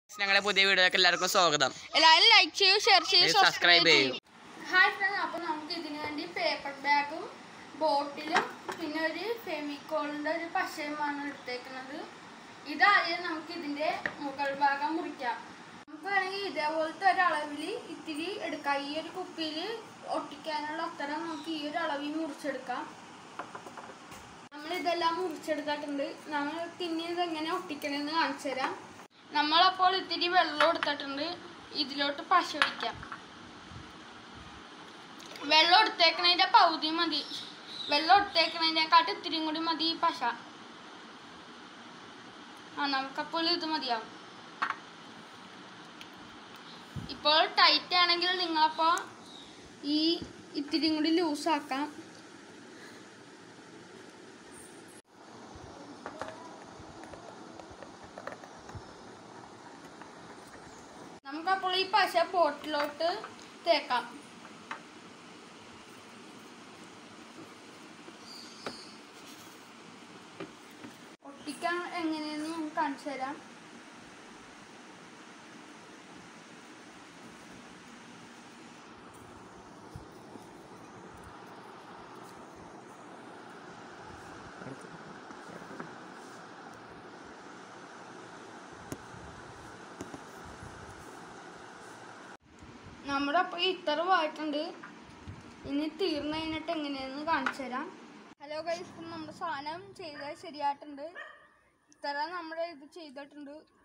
ഞങ്ങളുടെ പുതിയ വീഡിയോക്ക് എല്ലാവർക്കും സ്വാഗതം എല്ലാവരും ലൈക്ക് ചെയ്യൂ ഷെയർ ചെയ്യൂ Please subscribe ചെയ്യൂ. ഹായ് ഫ്രണ്ട്സ് അപ്പോൾ നമുക്ക് ഇതിന് വേണ്ടി പേപ്പർ ബാഗും ബോട്ടിലും പിന്നെ ഒരു ഫെമിക്കോളിൻ്റെ ഒരു പശയുമാണ് എടുത്തേക്കുന്നത് ഇതാദ്യം നമുക്ക് ഇതിൻ്റെ മുകൾ ഭാഗം മുറിക്കാം നമുക്ക് വേണമെങ്കിൽ ഇതേപോലത്തെ ഒരു അളവിൽ ഇത്തിരി എടുക്കാം ഈ ഒരു കുപ്പിയിൽ ഒട്ടിക്കാനുള്ള അത്തരം നമുക്ക് ഈ ഒരു അളവിൽ മുറിച്ചെടുക്കാം നമ്മൾ ഇതെല്ലാം മുറിച്ചെടുത്തിട്ടുണ്ട് നമ്മൾ പിന്നെ ഇതെങ്ങനെ ഒട്ടിക്കണമെന്ന് കാണിച്ചു തരാം നമ്മളപ്പോൾ ഇത്തിരി വെള്ളം എടുത്തിട്ടുണ്ട് ഇതിലോട്ട് പശ വയ്ക്കാം വെള്ളം എടുത്തേക്കണതിൻ്റെ പകുതി മതി വെള്ളം എടുത്തേക്കണതിനെക്കാട്ട് ഇത്തിരിയും കൂടി മതി ഈ പശ ആ നമുക്കപ്പോൾ ഇത് മതിയാവും ഇപ്പോൾ ടൈറ്റ് ആണെങ്കിൽ നിങ്ങളപ്പോൾ ഈ ഇത്തിരിയും കൂടി ലൂസാക്കാം നമുക്കപ്പോൾ ഈ പശ പോട്ടിലോട്ട് തേക്കാം ഒട്ടിക്കാൻ എങ്ങനെയെന്ന് ഞാൻ കാണിച്ചു തരാം നമ്മുടെ അപ്പോൾ ഇത്രവായിട്ടുണ്ട് ഇനി തീർന്നു കഴിഞ്ഞിട്ട് എങ്ങനെയാന്ന് കാണിച്ചു തരാം ഹലോ ഗൈസ് നമ്മുടെ സാധനം ചെയ്തത് ശരിയായിട്ടുണ്ട് ഇത്ര നമ്മുടെ ഇത് ചെയ്തിട്ടുണ്ട്